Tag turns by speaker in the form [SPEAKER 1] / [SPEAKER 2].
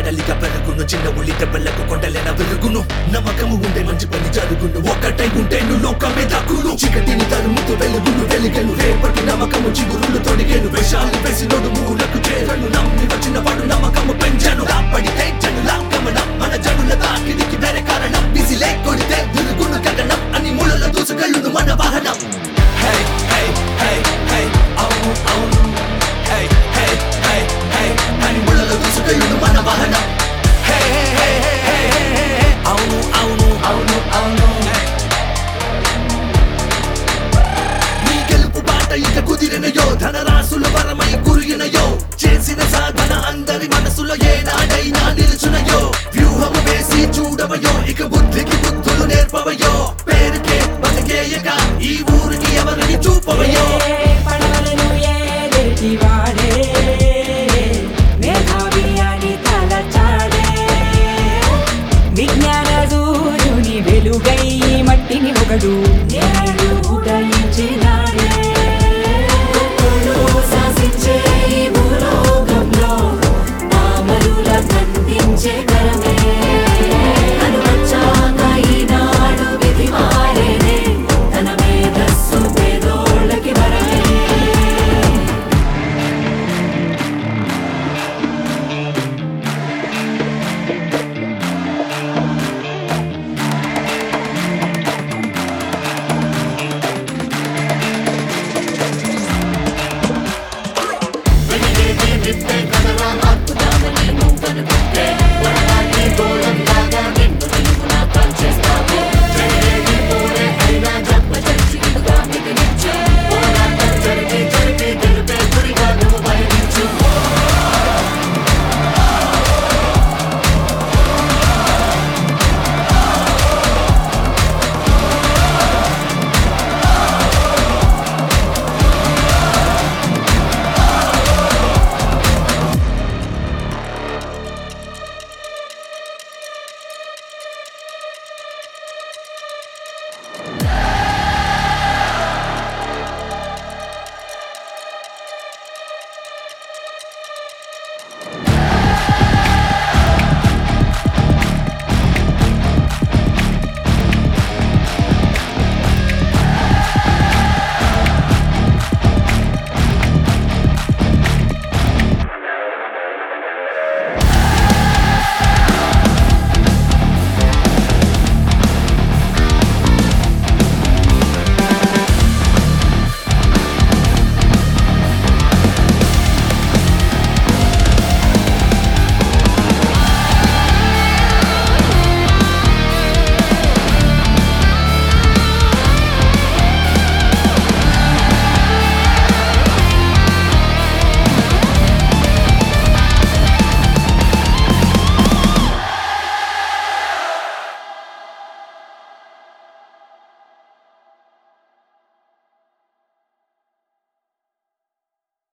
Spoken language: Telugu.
[SPEAKER 1] కడలిగా పెరుగును చిన్న ఉల్లి దెబ్బలకు కొండలైన వెలుగును నమ్మకము ఉండే మంచి పని జరుగును ఒక్కటై ఉంటే నువ్వు లోకమే దక్కును చీకటిని తరుముతూ వెలుగును వెలిగెను రేపటి నమ్మకము చిగురులు తొడిగేను వేషాలు వేసినోడు మూలకు చేరను నమ్మి వచ్చిన వాడు నమ్మకము పెంచను రాపడితే జనుల గమనం మన జనుల తాకిడికి వేరే కారణం బిసిలే కొడితే వెలుగును గగనం అని ముళ్ళలో దూసుకెళ్ళును మన వాహనం హే హే హే హే అవును అవును హే హే హే హే అని ముళ్ళలో దూసుకెళ్ళును మన వాహనం హే హే హే హే హే హే అవును అవును అవును అవును నీ గెలుపు బాట ఇక కుదిరినయో ధనరాశుల వరమై కురిగినయో చేసిన సాధన అందరి మనసులో ఏనాడైనా నిలుచునయో వ్యూహము వేసి చూడవయో ఇక బుద్ధికి బుద్ధులు నేర్పవయో పేరుకే బతికేయక ఈ ఊరికి ఎవరిని చూపవయో
[SPEAKER 2] పడవలను ఏలేటివాడే మేధావి అని తలచాడే విజ్ఞాన సూర్యుని వెలుగై మట్టిని ఒకడు